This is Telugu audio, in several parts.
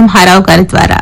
నరసింహారావు గారి ద్వారా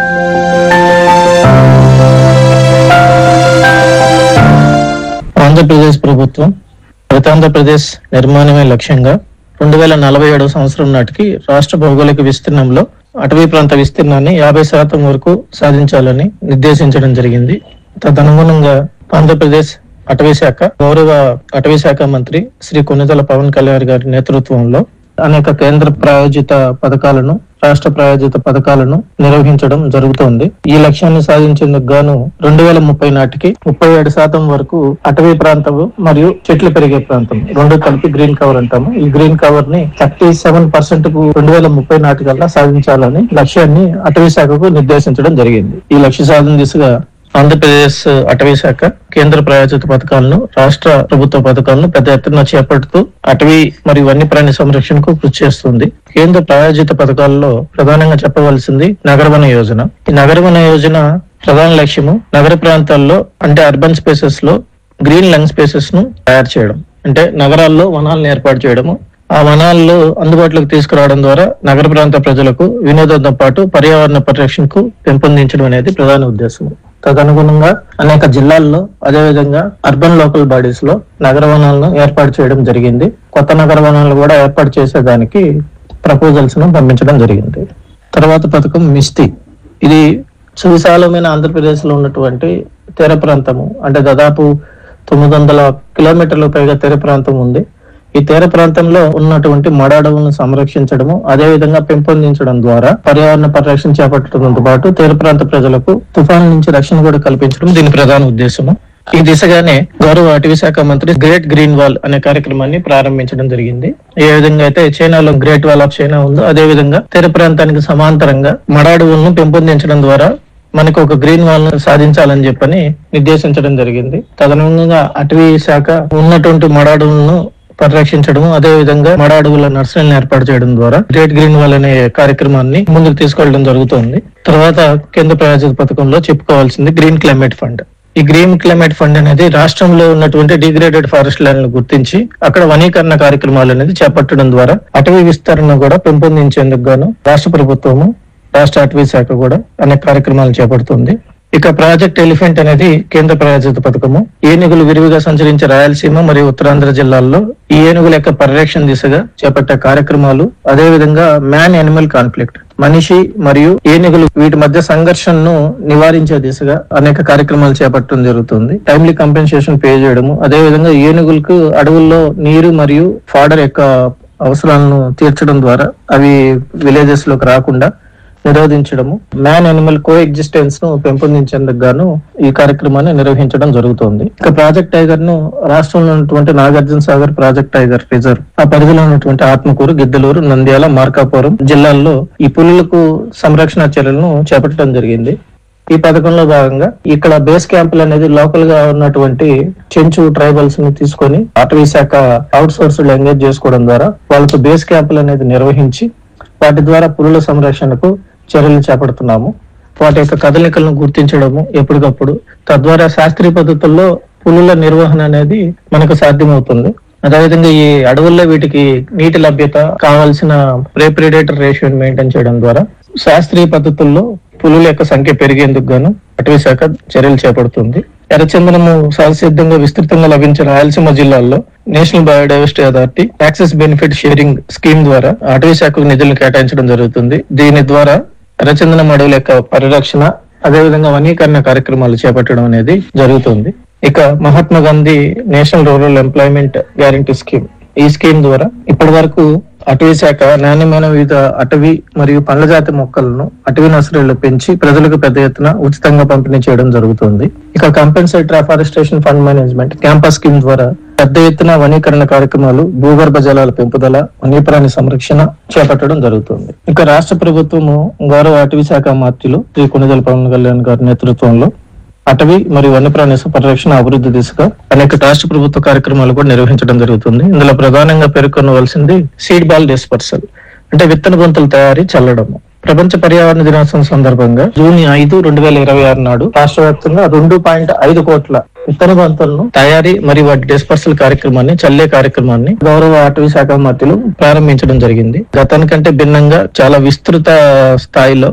ఆంధ్రప్రదేశ్ ప్రభుత్వం ఆంధ్రప్రదేశ్ నిర్మాణమే లక్ష్యంగా రెండు వేల నలభై ఏడవ సంవత్సరం నాటికి రాష్ట్ర భౌగోళిక విస్తీర్ణంలో అటవీ ప్రాంత విస్తీర్ణాన్ని యాభై శాతం వరకు సాధించాలని నిర్దేశించడం జరిగింది తదనుగుణంగా ఆంధ్రప్రదేశ్ అటవీ శాఖ గౌరవ అటవీ శాఖ మంత్రి శ్రీ కొనిదల పవన్ కళ్యాణ్ గారి నేతృత్వంలో అనేక కేంద్ర ప్రాయోజిత పథకాలను రాష్ట్ర ప్రాయోజిత పథకాలను నిర్వహించడం జరుగుతోంది ఈ లక్ష్యాన్ని సాధించేందుకు గాను రెండు వేల ముప్పై నాటికి ముప్పై ఏడు శాతం వరకు అటవీ ప్రాంతం మరియు చెట్లు పెరిగే ప్రాంతం రెండు కలిపి గ్రీన్ కవర్ అంటాము ఈ గ్రీన్ కవర్ ని థర్టీ సెవెన్ పర్సెంట్ కు రెండు వేల ముప్పై నాటికల్లా సాధించాలని లక్ష్యాన్ని అటవీ శాఖకు నిర్దేశించడం జరిగింది ఈ లక్ష్య సాధన దిశగా ఆంధ్రప్రదేశ్ అటవీ శాఖ కేంద్ర ప్రాయోజిత పథకాలను రాష్ట్ర ప్రభుత్వ పథకాలను పెద్ద ఎత్తున చేపడుతూ అటవీ మరియు వన్యప్రాణి సంరక్షణకు కృషి చేస్తుంది కేంద్ర ప్రాయోజిత పథకాల్లో ప్రధానంగా చెప్పవలసింది నగరవన యోజన ఈ నగరవన యోజన ప్రధాన లక్ష్యము నగర ప్రాంతాల్లో అంటే అర్బన్ స్పేసెస్ లో గ్రీన్ లంగ్ స్పేసెస్ ను తయారు చేయడం అంటే నగరాల్లో వనాలను ఏర్పాటు చేయడము ఆ వనాల్లో అందుబాటులోకి తీసుకురావడం ద్వారా నగర ప్రాంత ప్రజలకు వినోదంతో పాటు పర్యావరణ పరిరక్షణకు పెంపొందించడం అనేది ప్రధాన ఉద్దేశం తదనుగుణంగా అనేక జిల్లాల్లో అదేవిధంగా అర్బన్ లోకల్ బాడీస్ లో నగర వనాలను ఏర్పాటు చేయడం జరిగింది కొత్త నగర వనాలు కూడా ఏర్పాటు చేసేదానికి ప్రపోజల్స్ ను పంపించడం జరిగింది తర్వాత పథకం మిస్తి ఇది సువిశాలమైన ఆంధ్రప్రదేశ్ లో ఉన్నటువంటి తీర ప్రాంతము అంటే దాదాపు తొమ్మిది వందల కిలోమీటర్ల పైగా తీర ప్రాంతం ఉంది ఈ తీర ప్రాంతంలో ఉన్నటువంటి మడ అడవులను సంరక్షించడము అదే విధంగా పెంపొందించడం ద్వారా పర్యావరణ పరిరక్షణ చేపట్టడంతో పాటు తీర ప్రాంత ప్రజలకు తుఫాను నుంచి రక్షణ కూడా కల్పించడం దీని ప్రధాన ఉద్దేశము ఈ దిశగానే గౌరవ అటవీ శాఖ మంత్రి గ్రేట్ గ్రీన్ వాల్ అనే కార్యక్రమాన్ని ప్రారంభించడం జరిగింది ఏ విధంగా అయితే చైనాలో గ్రేట్ వాల్ ఆఫ్ చైనా ఉందో అదే విధంగా తీర ప్రాంతానికి సమాంతరంగా మడ అడవులను పెంపొందించడం ద్వారా మనకు ఒక గ్రీన్ వాల్ ను సాధించాలని చెప్పని నిర్దేశించడం జరిగింది తదనుగుణంగా అటవీ శాఖ ఉన్నటువంటి మడ అడవులను పరిరక్షించడం అదే విధంగా మడ అడవుల నర్సరీలను ఏర్పాటు చేయడం ద్వారా గ్రేట్ గ్రీన్ వాల్ అనే కార్యక్రమాన్ని ముందుకు తీసుకెళ్లడం జరుగుతోంది తర్వాత కేంద్ర ప్రాయోజిత పథకంలో చెప్పుకోవాల్సింది గ్రీన్ క్లైమేట్ ఫండ్ ఈ గ్రీన్ క్లైమేట్ ఫండ్ అనేది రాష్ట్రంలో ఉన్నటువంటి డిగ్రేడెడ్ ఫారెస్ట్ ల్యాండ్లను గుర్తించి అక్కడ వనీకరణ కార్యక్రమాలు అనేది చేపట్టడం ద్వారా అటవీ విస్తరణ కూడా పెంపొందించేందుకు గాను రాష్ట్ర ప్రభుత్వము రాష్ట్ర అటవీ శాఖ కూడా అనేక కార్యక్రమాలు చేపడుతుంది ఇక ప్రాజెక్ట్ ఎలిఫెంట్ అనేది కేంద్ర ప్రాయోజిత పథకము ఏనుగులు విరివిగా సంచరించే రాయలసీమ మరియు ఉత్తరాంధ్ర జిల్లాల్లో ఈ ఏనుగుల యొక్క పరిరక్షణ దిశగా చేపట్టే కార్యక్రమాలు అదే విధంగా మ్యాన్ యానిమల్ కాన్ఫ్లిక్ట్ మనిషి మరియు ఏనుగులు వీటి మధ్య సంఘర్షణను నివారించే దిశగా అనేక కార్యక్రమాలు చేపట్టడం జరుగుతుంది టైమ్లీ కంపెన్సేషన్ పే చేయడము అదే విధంగా ఏనుగులకు అడవుల్లో నీరు మరియు ఫాడర్ యొక్క అవసరాలను తీర్చడం ద్వారా అవి విలేజెస్ లోకి రాకుండా నిరోధించడము మ్యాన్ అనిమల్ కో ఎగ్జిస్టెన్స్ ను పెంపొందించేందుకు గాను ఈ కార్యక్రమాన్ని నిర్వహించడం జరుగుతోంది ఇక ప్రాజెక్ట్ టైగర్ ను రాష్ట్రంలో ఉన్నటువంటి Nagarjuna Sagar project tiger reserve ఆ పరిధిలో ఉన్నటువంటి ఆత్మకూరు గిద్దలూరు నంద్యాల మార్కాపురం జిల్లాల్లో ఈ పులులకు సంరక్షణ చర్యలను చేపట్టడం జరిగింది ఈ పథకంలో భాగంగా ఇక్కడ బేస్ క్యాంపులు అనేది లోకల్ గా ఉన్నటువంటి చెంచు ట్రైబల్స్ ని తీసుకొని అటవీ శాఖ అవుట్ సోర్స్ ఎంగేజ్ చేసుకోవడం ద్వారా వాళ్ళకు బేస్ క్యాంపులు అనేది నిర్వహించి వాటి ద్వారా పులుల సంరక్షణకు చర్యలు చేపడుతున్నాము వాటి యొక్క కదలికలను గుర్తించడము ఎప్పటికప్పుడు తద్వారా శాస్త్రీయ పద్ధతుల్లో పులుల నిర్వహణ అనేది మనకు సాధ్యమవుతుంది అదేవిధంగా ఈ అడవుల్లో వీటికి నీటి లభ్యత కావాల్సిన ప్రే ప్రిడేటర్ రేషియోని మెయింటైన్ చేయడం ద్వారా శాస్త్రీయ పద్ధతుల్లో పులుల యొక్క సంఖ్య పెరిగేందుకు గాను అటవీ శాఖ చర్యలు చేపడుతుంది ఎర్రచందనము సహసిద్ధంగా విస్తృతంగా లభించే రాయలసీమ జిల్లాల్లో national biodiversity authority access benefit sharing scheme ద్వారా అటవీ శాఖకు నిధులు కేటాయించడం జరుగుతుంది దీని ద్వారా ఎర్రచందనం అడవుల యొక్క పరిరక్షణ అదేవిధంగా వనీకరణ కార్యక్రమాలు చేపట్టడం అనేది జరుగుతుంది ఇక Mahatma Gandhi national rural employment guarantee scheme ఈ స్కీమ్ ద్వారా ఇప్పటి వరకు అటవీ శాఖ నాణ్యమైన వివిధ అటవీ మరియు పండ్ల జాతి మొక్కలను అటవీ నర్సరీలు పెంచి ప్రజలకు పెద్ద ఎత్తున ఉచితంగా పంపిణీ చేయడం జరుగుతుంది ఇక compensatory afforestation fund management campus scheme ద్వారా పెద్ద ఎత్తున వనీకరణ కార్యక్రమాలు భూగర్భ జలాల పెంపుదల వన్యప్రాణి సంరక్షణ చేపట్టడం జరుగుతుంది ఇక రాష్ట్ర ప్రభుత్వము గౌరవ అటవీ శాఖ మంత్రులు శ్రీ కొనిదల పవన్ కళ్యాణ్ గారి నేతృత్వంలో అటవీ మరియు వన్యప్రాణి పరిరక్షణ అభివృద్ధి దిశగా అనేక రాష్ట్ర ప్రభుత్వ కార్యక్రమాలు కూడా నిర్వహించడం జరుగుతుంది ఇందులో ప్రధానంగా పేర్కొనవలసింది సీడ్ బాల్ డిస్పర్సల్ అంటే విత్తన గొంతుల తయారీ చల్లడము ప్రపంచ పర్యావరణ దినోత్సవం సందర్భంగా జూన్ ఐదు రెండు వేల ఇరవై ఆరు నాడు రాష్ట్ర వ్యాప్తంగా రెండు పాయింట్ ఐదు కోట్ల విత్తన బంతులను తయారీ మరియు వాటి డిస్పర్సల్ కార్యక్రమాన్ని చల్లే కార్యక్రమాన్ని గౌరవ అటవీ శాఖ మంత్రులు ప్రారంభించడం జరిగింది గతానికంటే భిన్నంగా చాలా విస్తృత స్థాయిలో